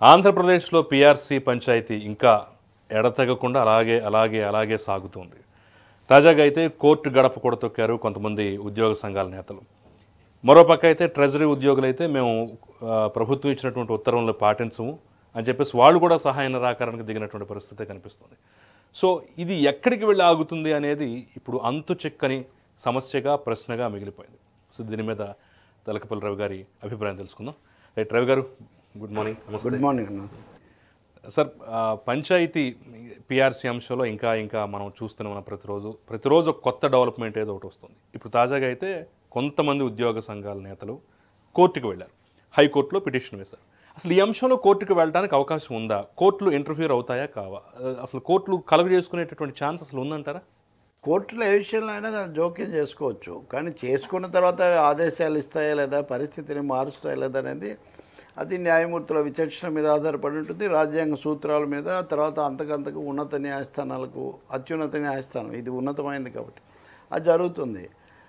ఆంధ్రప్రదేశ్లో పిఆర్సీ పంచాయతీ ఇంకా ఎడతెగకుండా అలాగే అలాగే అలాగే సాగుతుంది తాజాగా అయితే కోర్టు గడప కూడా తొక్కారు కొంతమంది ఉద్యోగ సంఘాల నేతలు మరోపక్క అయితే ట్రెజరీ ఉద్యోగులు అయితే మేము ఆ, ప్రభుత్వం ఇచ్చినటువంటి ఉత్తర్వులను పాటించము అని చెప్పేసి వాళ్ళు కూడా సహాయ నిరాకరణకు దిగినటువంటి పరిస్థితి కనిపిస్తుంది సో ఇది ఎక్కడికి వెళ్ళి ఆగుతుంది అనేది ఇప్పుడు అంతు చిక్కని సమస్యగా ప్రశ్నగా మిగిలిపోయింది సో దీని మీద తలకపల్లి రవి గారి అభిప్రాయం తెలుసుకుందాం right Ravi garu good morning నమస్తే గుడ్ మార్నింగ్ అన్న సార్ ఆ, పంచాయతీ పిఆర్సీ అంశంలో ఇంకా ఇంకా మనం చూస్తూనే ఉన్నాం ప్రతిరోజు ప్రతిరోజు ఒక కొత్త డెవలప్మెంట్ ఏదో ఒకటి వస్తుంది ఇప్పుడు తాజాగా అయితే కొంతమంది ఉద్యోగ సంఘాల నేతలు కోర్టుకు వెళ్ళారు హైకోర్టులో పిటిషన్ వేశారు అసలు ఈ అంశంలో కోర్టుకు వెళ్ళడానికి అవకాశం ఉందా కోర్టులు ఇంటర్ఫియర్ అవుతాయా కావా ఆ, అసలు కోర్టులు కలుగు చేసుకునేటటువంటి ఛాన్స్ అసలు ఉందంటారా కోర్టులో ఏ విషయంలో అయినా జోక్యం చేసుకోవచ్చు కానీ చేసుకున్న తర్వాత ఆదేశాలు ఇస్తాయా లేదా పరిస్థితిని మారుస్తాయా లేదా అనేది అది న్యాయమూర్తుల విచక్షణ మీద ఆధారపడి ఉంటుంది రాజ్యాంగ సూత్రాల మీద తర్వాత అంతకంతకు ఉన్నత న్యాయస్థానాలకు అత్యున్నత న్యాయస్థానం ఇది ఉన్నతమైంది కాబట్టి అది జరుగుతుంది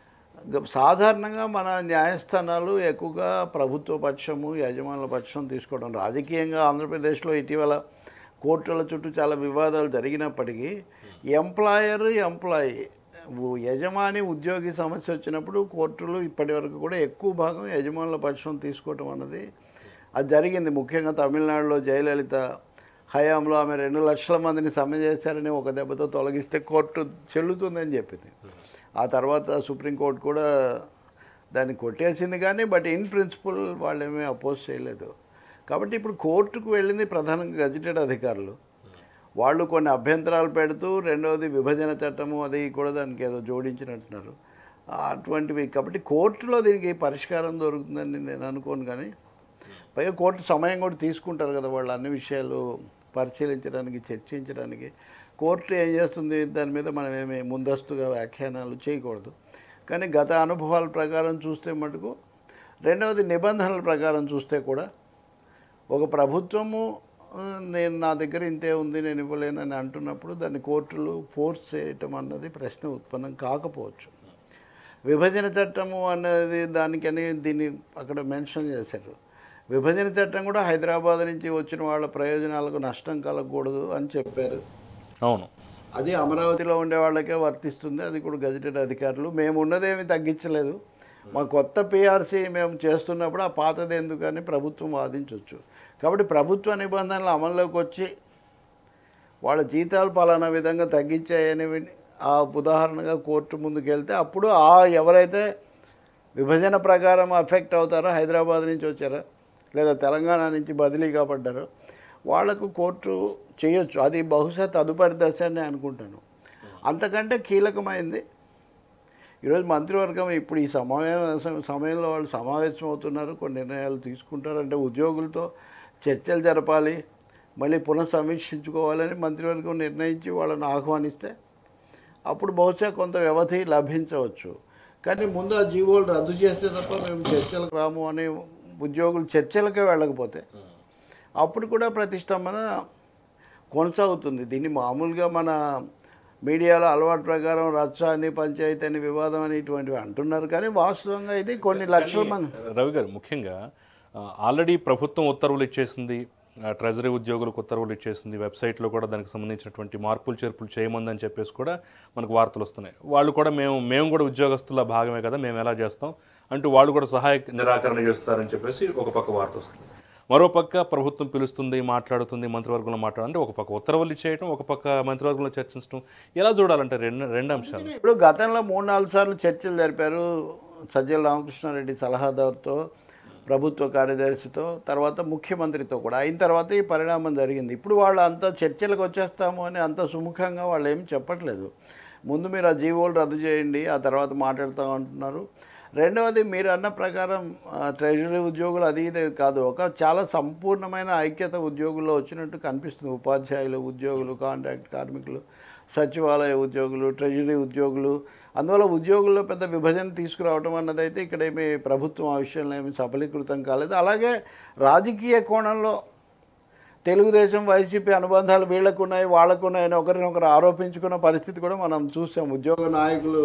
గ- సాధారణంగా మన న్యాయస్థానాలు ఎక్కువగా ప్రభుత్వ పక్షము యజమానుల పక్షం తీసుకోవడం రాజకీయంగా ఆంధ్రప్రదేశ్లో ఇటీవల కోర్టుల చుట్టూ చాలా వివాదాలు జరిగినప్పటికీ ఎంప్లాయర్ ఎంప్లాయీ ఉ- యజమాని ఉద్యోగి సమస్య వచ్చినప్పుడు కోర్టులు ఇప్పటి వరకు కూడా ఎక్కువ భాగం యజమానుల పక్షం తీసుకోవటం అన్నది అది జరిగింది ముఖ్యంగా తమిళనాడులో జయలలిత హయాంలో ఆమె రెండు లక్షల మందిని సమ్మె చేశారని ఒక దెబ్బతో తొలగిస్తే కోర్టు చెల్లుతుందని చెప్పింది ఆ తర్వాత సుప్రీంకోర్టు కూడా దాన్ని కొట్టేసింది కానీ బట్ ఇన్ ప్రిన్సిపల్ వాళ్ళు ఏమీ అపోజ్ చేయలేదు కాబట్టి ఇప్పుడు కోర్టుకు వెళ్ళింది ప్రధానంగా గజిటెడ్ అధికారులు వాళ్ళు కొన్ని అభ్యంతరాలు పెడుతూ రెండవది విభజన చట్టము అది కూడా దానికి ఏదో జోడించినట్టున్నారు అటువంటివి కాబట్టి కోర్టులో దీనికి పరిష్కారం దొరుకుతుందని నేను అనుకోను కానీ పైగా కోర్టు సమయం కూడా తీసుకుంటారు కదా వాళ్ళు అన్ని విషయాలు పరిశీలించడానికి చర్చించడానికి కోర్టు ఏం చేస్తుంది దాని మీద మనం ఏమి ముందస్తుగా వ్యాఖ్యానాలు చేయకూడదు కానీ గత అనుభవాల ప్రకారం చూస్తే మటుకు రెండవది నిబంధనల ప్రకారం చూస్తే కూడా ఒక ప్రభుత్వము ఆ, నేను నా దగ్గర ఇంతే ఉంది నేను ఇవ్వలేనని అంటున్నప్పుడు దాన్ని కోర్టులు ఫోర్స్ చేయటం అన్నది ప్రశ్న ఉత్పన్నం కాకపోవచ్చు విభజన చట్టము అన్నది దానికని దీన్ని అక్కడ మెన్షన్ చేశారు విభజన చట్టం కూడా హైదరాబాద్ నుంచి వచ్చిన వాళ్ళ ప్రయోజనాలకు నష్టం కలగకూడదు అని చెప్పారు అవును అది అమరావతిలో ఉండే వాళ్ళకే వర్తిస్తుంది అది కూడా గజెటెడ్ అధికారులు మేము ఉన్నదేమి తగ్గించలేదు మా కొత్త పిఆర్సీ మేము చేస్తున్నప్పుడు ఆ పాతది ఎందుకని ప్రభుత్వం వాదించవచ్చు కాబట్టి ప్రభుత్వ నిబంధనలు అమల్లోకి వచ్చి వాళ్ళ జీతాలు పలానా విధంగా తగ్గించాయని విని- ఆ ఉదాహరణగా కోర్టు ముందుకు వెళ్తే అప్పుడు ఆ ఎవరైతే విభజన ప్రకారం అఫెక్ట్ అవుతారో హైదరాబాద్ నుంచి వచ్చారో లేదా తెలంగాణ నుంచి బదిలీ కాబడ్డారో వాళ్లకు కోర్టు చేయొచ్చు అది బహుశా తదుపరి దశ అని నేను అనుకుంటాను అంతకంటే కీలకమైంది ఈరోజు మంత్రివర్గం ఇప్పుడు ఈ సమావేశం సమయంలో వాళ్ళు సమావేశం అవుతున్నారు కొన్ని నిర్ణయాలు తీసుకుంటారు అంటే ఉద్యోగులతో చర్చలు జరపాలి మళ్ళీ పునఃసమీక్షించుకోవాలని మంత్రివర్గం నిర్ణయించి వాళ్ళని ఆహ్వానిస్తే అప్పుడు బహుశా కొంత వ్యవధి లభించవచ్చు కానీ ముందు ఆ జీవోలు రద్దు చేస్తే తప్ప మేము చర్చలకు రాము అనే ఉద్యోగులు చర్చలకే వెళ్ళకపోతే అప్పుడు కూడా ప్రతిష్టంభన కొనసాగుతుంది దీన్ని మామూలుగా మన మీడియాలో అలవాటు ప్రకారం రచ్చ అని పంచాయతీ అని వివాదం అని ఇటువంటివి అంటున్నారు కానీ వాస్తవంగా ఇది కొన్ని లక్షల మంది రవి గారు ముఖ్యంగా ఆ, ఆల్రెడీ ప్రభుత్వం ఉత్తర్వులు ఇచ్చేసింది ఆ, ట్రెజరీ ఉద్యోగులకు ఉత్తర్వులు ఇచ్చేసింది వెబ్సైట్లో కూడా దానికి సంబంధించినటువంటి మార్పులు చేర్పులు చేయమందని చెప్పేసి కూడా మనకు వార్తలు వస్తున్నాయి వాళ్ళు కూడా మేము మేము కూడా ఉద్యోగస్తుల భాగమే కదా మేము ఎలా చేస్తాం అంటూ వాళ్ళు కూడా సహాయ నిరాకరణ చేస్తారని చెప్పేసి ఒక పక్క వార్త వస్తుంది మరో పక్క ప్రభుత్వం పిలుస్తుంది మాట్లాడుతుంది మంత్రివర్గంలో మాట్లాడంటే ఒక పక్క ఉత్తర్వులు ఇచ్చేయటం ఒక పక్క మంత్రివర్గంలో చర్చించడం ఎలా చూడాలంటే రెండు రెండు అంశాలు ఇప్పుడు గతంలో మూడు నాలుగు సార్లు చర్చలు జరిపారు సజ్జల రామకృష్ణారెడ్డి సలహాదారుతో ప్రభుత్వ కార్యదర్శితో తర్వాత ముఖ్యమంత్రితో కూడా అయిన తర్వాత ఈ పరిణామం జరిగింది ఇప్పుడు వాళ్ళు అంత చర్చలకు వచ్చేస్తాము అని అంత సుముఖంగా వాళ్ళు ఏమి చెప్పట్లేదు ముందు మీరు ఆ జీవోలు రద్దు చేయండి ఆ తర్వాత మాట్లాడతాం అంటున్నారు రెండవది మీరు అన్న ప్రకారం ఆ, ట్రెజరీ ఉద్యోగులు అది ఇది కాదు ఒక చాలా సంపూర్ణమైన ఐక్యత ఉద్యోగుల్లో వచ్చినట్టు కనిపిస్తుంది ఉపాధ్యాయులు ఉద్యోగులు కాంట్రాక్ట్ కార్మికులు సచివాలయ ఉద్యోగులు ట్రెజరీ ఉద్యోగులు అందువల్ల ఉద్యోగుల్లో పెద్ద విభజన తీసుకురావడం అన్నదైతే ఇక్కడ ఏమి ప్రభుత్వం ఆ విషయంలో ఏమి సఫలీకృతం కాలేదు అలాగే రాజకీయ కోణంలో తెలుగుదేశం వైసీపీ అనుబంధాలు వీళ్ళకు ఉన్నాయి వాళ్ళకు ఉన్నాయని ఒకరినొకరు ఆరోపించుకున్న పరిస్థితి కూడా మనం చూసాం ఉద్యోగ నాయకులు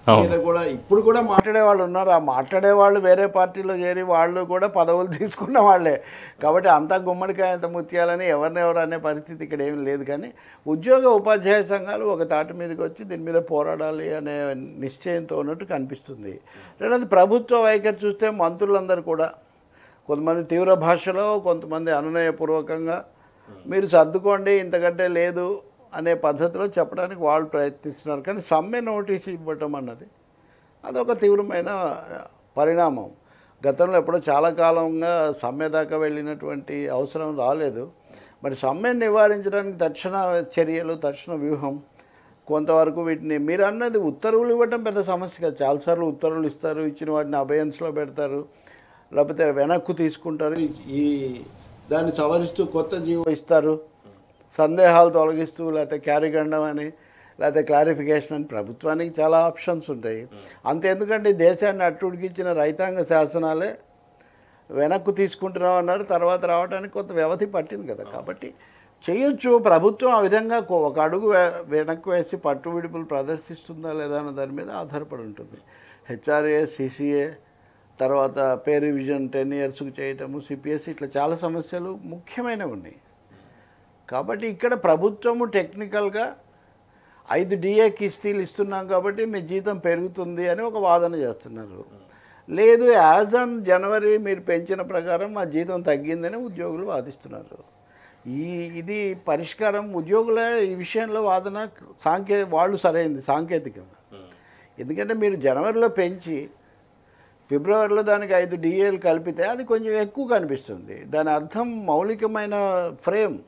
మీద కూడా ఇప్పుడు కూడా మాట్లాడే వాళ్ళు ఉన్నారు ఆ మాట్లాడే వాళ్ళు వేరే పార్టీలో చేరి వాళ్ళు కూడా పదవులు తీసుకున్న వాళ్ళే కాబట్టి అంతా గుమ్మడికాయ అంత ముత్యాలని ఎవరినెవరు అనే పరిస్థితి ఇక్కడ ఏం లేదు కానీ ఉద్యోగ ఉపాధ్యాయ సంఘాలు ఒక తాటి మీదకి వచ్చి దీని మీద పోరాడాలి అనే నిశ్చయంతో ఉన్నట్టు కనిపిస్తుంది రెండోది ప్రభుత్వ వైఖరి చూస్తే మంత్రులందరూ కూడా కొంతమంది తీవ్ర భాషలో కొంతమంది అనునయపూర్వకంగా మీరు సర్దుకోండి ఇంతకంటే లేదు అనే పద్ధతిలో చెప్పడానికి వాళ్ళు ప్రయత్నిస్తున్నారు కానీ సమ్మె నోటీస్ ఇవ్వటం అన్నది అదొక తీవ్రమైన పరిణామం గతంలో ఎప్పుడో చాలా కాలంగా సమ్మె దాకా వెళ్ళినటువంటి అవసరం రాలేదు మరి సమ్మెను నివారించడానికి తక్షణ చర్యలు తక్షణ వ్యూహం కొంతవరకు వీటిని మీరు అన్నది ఉత్తర్వులు ఇవ్వటం పెద్ద సమస్య కాదు చాలాసార్లు ఉత్తర్వులు ఇస్తారు ఇచ్చిన వాటిని అభయన్స్లో పెడతారు లేకపోతే వెనక్కు తీసుకుంటారు ఈ- ఈ దాన్ని సవరిస్తూ కొత్త జీవో ఇస్తారు సందేహాలు తొలగిస్తూ లేకపోతే క్యారీగండం అని లేకపోతే క్లారిఫికేషన్ అని ప్రభుత్వానికి చాలా ఆప్షన్స్ ఉంటాయి అంతెందుకంటే ఈ దేశాన్ని అట్టుడికిచ్చిన రైతాంగ శాసనాలే వెనక్కు తీసుకుంటున్నాం అన్నారు తర్వాత రావడానికి కొంత వ్యవధి పట్టింది కదా కాబట్టి చేయొచ్చు ప్రభుత్వం ఆ విధంగా కొ- ఒక అడుగు వే- వెనక్కు వేసి పట్టు విడుపులు ప్రదర్శిస్తుందా లేదా అన్న దాని మీద ఆధారపడి ఉంటుంది హెచ్ఆర్ఏ సిసిఏ తర్వాత పే రివిజన్ టెన్ ఇయర్స్కి చేయటము సిపిఎస్ ఇట్లా చాలా సమస్యలు ముఖ్యమైనవి ఉన్నాయి కాబట్టి ఇక్కడ ప్రభుత్వము టెక్నికల్గా ఐదు డిఏ కిస్తీలు ఇస్తున్నాం కాబట్టి మీ జీతం పెరుగుతుంది అని ఒక వాదన చేస్తున్నారు లేదు యాజ్ ఆన్ జనవరి మీరు పెంచిన ప్రకారం మా జీతం తగ్గిందని ఉద్యోగులు వాదిస్తున్నారు ఈ ఇది పరిష్కారం ఉద్యోగుల ఈ విషయంలో వాదన సాంకే వాళ్ళు సరైంది సాంకేతికంగా ఎందుకంటే మీరు జనవరిలో పెంచి ఫిబ్రవరిలో దానికి ఐదు డిఏలు కలిపితే అది కొంచెం ఎక్కువ కనిపిస్తుంది దాని అర్థం మౌలికమైన ఫ్రేమ్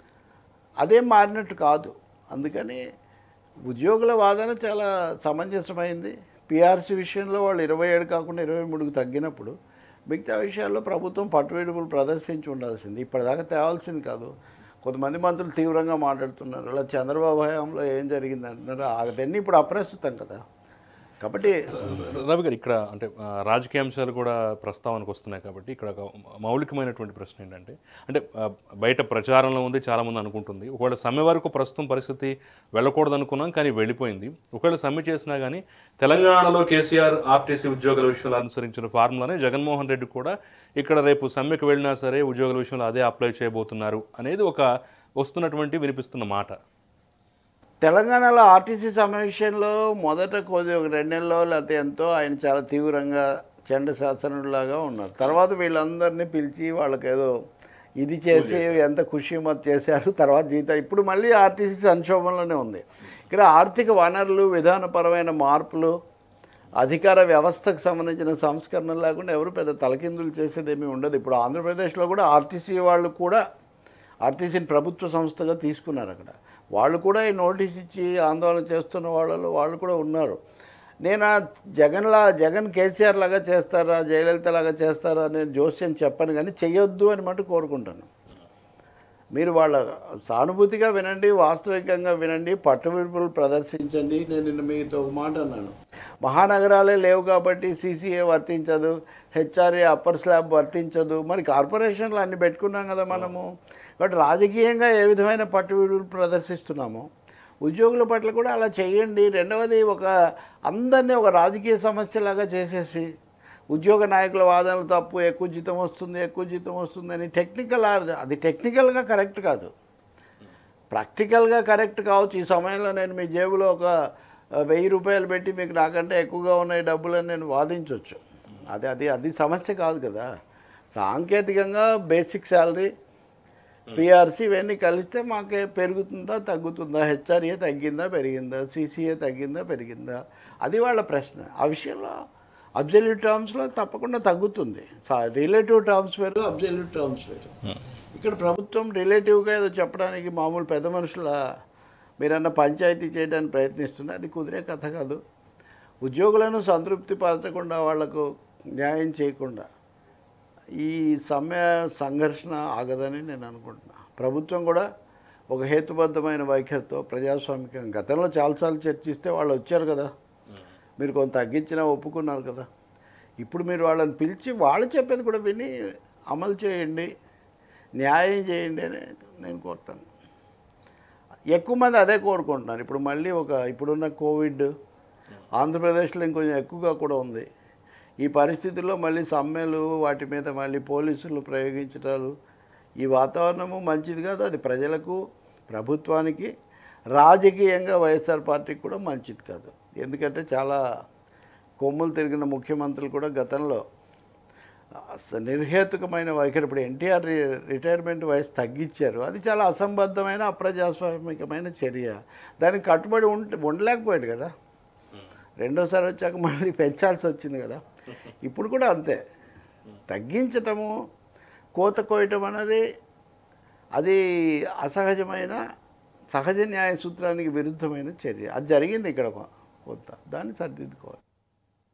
అదేం మారినట్టు కాదు అందుకని ఉద్యోగుల వాదన చాలా సమంజసమైంది పిఆర్సీ విషయంలో వాళ్ళు ఇరవై ఏడు కాకుండా ఇరవై మూడుకు తగ్గినప్పుడు మిగతా విషయాల్లో ప్రభుత్వం పట్టువేడుపులు ప్రదర్శించి ఉండాల్సింది ఇప్పటిదాకా తేవాల్సింది కాదు కొంతమంది మంత్రులు తీవ్రంగా మాట్లాడుతున్నారు అలా చంద్రబాబు హయాంలో ఏం జరిగింది అంటున్నారు అవన్నీ ఇప్పుడు అప్రస్తుతం కదా కాబట్టి రవి గారు ఇక్కడ అంటే ఆ, రాజకీయ అంశాలు కూడా ప్రస్తావనకు వస్తున్నాయి కాబట్టి ఇక్కడ ఒక మౌలికమైనటువంటి ప్రశ్న ఏంటంటే అంటే ఆ, బయట ప్రచారంలో ఉంది చాలామంది అనుకుంటుంది ఒకవేళ సమ్మె వరకు ప్రస్తుతం పరిస్థితి వెళ్ళకూడదు అనుకున్నాం కానీ వెళ్ళిపోయింది ఒకవేళ సమ్మె చేసినా కానీ తెలంగాణలో కేసీఆర్ ఆర్టీసీ ఉద్యోగుల విషయంలో అనుసరించిన ఫార్ములానే జగన్మోహన్ రెడ్డి కూడా ఇక్కడ రేపు సమ్మెకు వెళ్ళినా సరే ఉద్యోగుల విషయంలో అదే అప్లై చేయబోతున్నారు అనేది ఒక వస్తున్నటువంటి వినిపిస్తున్న మాట తెలంగాణలో ఆర్టీసీ సమావేశంలో మొదట కొద్ది ఒక రెండు నెలల్లో లేకపోతే ఎంతో ఆయన చాలా తీవ్రంగా చండ శాసనుడిలాగా ఉన్నారు తర్వాత వీళ్ళందరినీ పిలిచి వాళ్ళకి ఏదో ఇది చేసి ఎంత ఖుషిమత్ చేశారు తర్వాత జీతం ఇప్పుడు మళ్ళీ ఆర్టీసీ సంక్షోభంలోనే ఉంది ఇక్కడ ఆర్థిక వనరులు విధానపరమైన మార్పులు అధికార వ్యవస్థకు సంబంధించిన సంస్కరణలు లేకుండా ఎవరు పెద్ద తలకిందులు చేసేది ఏమీ ఉండదు ఇప్పుడు ఆంధ్రప్రదేశ్లో కూడా ఆర్టీసీ వాళ్ళు కూడా ఆర్టీసీని ప్రభుత్వ సంస్థగా తీసుకున్నారు అక్కడ వాళ్ళు కూడా ఈ నోటీస్ ఇచ్చి ఆందోళన చేస్తున్న వాళ్ళలో వాళ్ళు కూడా ఉన్నారు నేను ఆ జగన్లా జగన్ కేసీఆర్ లాగా చేస్తారా జయలలిత లాగా చేస్తారా నేను జోస్యం చెప్పను కానీ చెయ్యొద్దు అని మటు కోరుకుంటాను మీరు వాళ్ళ సానుభూతిగా వినండి వాస్తవికంగా వినండి పట్టువిడుపులు ప్రదర్శించండి నేను నిన్న మీతో ఒక మాట అన్నాను మహానగరాలే లేవు కాబట్టి సీసీఏ వర్తించదు హెచ్ఆర్ఏ అప్పర్ స్లాబ్ వర్తించదు మరి కార్పొరేషన్లు అన్ని పెట్టుకున్నాం కదా మనము కాబట్టి రాజకీయంగా ఏ విధమైన పట్టువిడుపులు ప్రదర్శిస్తున్నామో ఉద్యోగుల పట్ల కూడా అలా చేయండి రెండవది ఒక అందరినీ ఒక రాజకీయ సమస్యలాగా చేసేసి ఉద్యోగ నాయకుల వాదనలు తప్పు ఎక్కువ జీతం వస్తుంది ఎక్కువ జీతం వస్తుంది అని టెక్నికల్ ఆర్- అది టెక్నికల్గా కరెక్ట్ కాదు ప్రాక్టికల్గా కరెక్ట్ కావచ్చు ఈ సమయంలో నేను మీ జేబులో ఒక ఆ, వెయ్యి రూపాయలు పెట్టి మీకు నాకంటే ఎక్కువగా ఉన్నాయి డబ్బులని నేను వాదించవచ్చు అది అది అది సమస్య కాదు కదా సాంకేతికంగా బేసిక్ శాలరీ పిఆర్సీ ఇవన్నీ కలిస్తే మాకే పెరుగుతుందా తగ్గుతుందా హెచ్ఆర్ఏ తగ్గిందా పెరిగిందా సీసీఏ తగ్గిందా పెరిగిందా అది వాళ్ళ ప్రశ్న ఆ విషయంలో అబ్జల్యూట్ టర్మ్స్లో తప్పకుండా తగ్గుతుంది రిలేటివ్ టర్మ్స్ వేరు అబ్జల్యూట్ టర్మ్స్ వేరు ఇక్కడ ప్రభుత్వం రిలేటివ్గా ఏదో చెప్పడానికి మామూలు పెద్ద మనుషుల మీరన్న పంచాయతీ చేయడానికి ప్రయత్నిస్తుంది అది కుదిరే కథ కాదు ఉద్యోగులను సంతృప్తి పరచకుండా వాళ్లకు న్యాయం చేయకుండా ఈ సమ్మె సంఘర్షణ ఆగదని నేను అనుకుంటున్నా ప్రభుత్వం కూడా ఒక హేతుబద్ధమైన వైఖరితో ప్రజాస్వామికం గతంలో చాలాసార్లు చర్చిస్తే వాళ్ళు వచ్చారు కదా మీరు కొంత తగ్గించినా ఒప్పుకున్నారు కదా ఇప్పుడు మీరు వాళ్ళని పిలిచి వాళ్ళు చెప్పేది కూడా విని అమలు చేయండి న్యాయం చేయండి అని నేను కోరుతాను ఎక్కువ మంది అదే కోరుకుంటున్నారు ఇప్పుడు మళ్ళీ ఒక ఇప్పుడున్న కోవిడ్ ఆంధ్రప్రదేశ్లో ఇంకొంచెం ఎక్కువగా కూడా ఉంది ఈ పరిస్థితుల్లో మళ్ళీ సమ్మెలు వాటి మీద మళ్ళీ పోలీసులు ప్రయోగించటాలు ఈ వాతావరణము మంచిది కాదు అది ప్రజలకు ప్రభుత్వానికి రాజకీయంగా వైఎస్ఆర్ పార్టీకి కూడా మంచిది కాదు ఎందుకంటే చాలా కొమ్ములు తిరిగిన ముఖ్యమంత్రులు కూడా గతంలో అస- నిర్హేతుకమైన వైఖరి ఇప్పుడు ఎన్టీఆర్ రి- రిటైర్మెంట్ వయసు తగ్గించారు అది చాలా అసంబద్ధమైన అప్రజాస్వామికమైన చర్య దానికి కట్టుబడి ఉంటే ఉండలేకపోయాడు కదా రెండోసారి వచ్చాక మళ్ళీ పెంచాల్సి వచ్చింది కదా ఇప్పుడు కూడా అంతే తగ్గించటము కోత కోయటం అనేది అది అసహజమైన సహజ న్యాయ సూత్రానికి విరుద్ధమైన చర్య అది జరిగింది ఇక్కడ కొ- కొంత దాన్ని సరిదిద్దుకోవాలి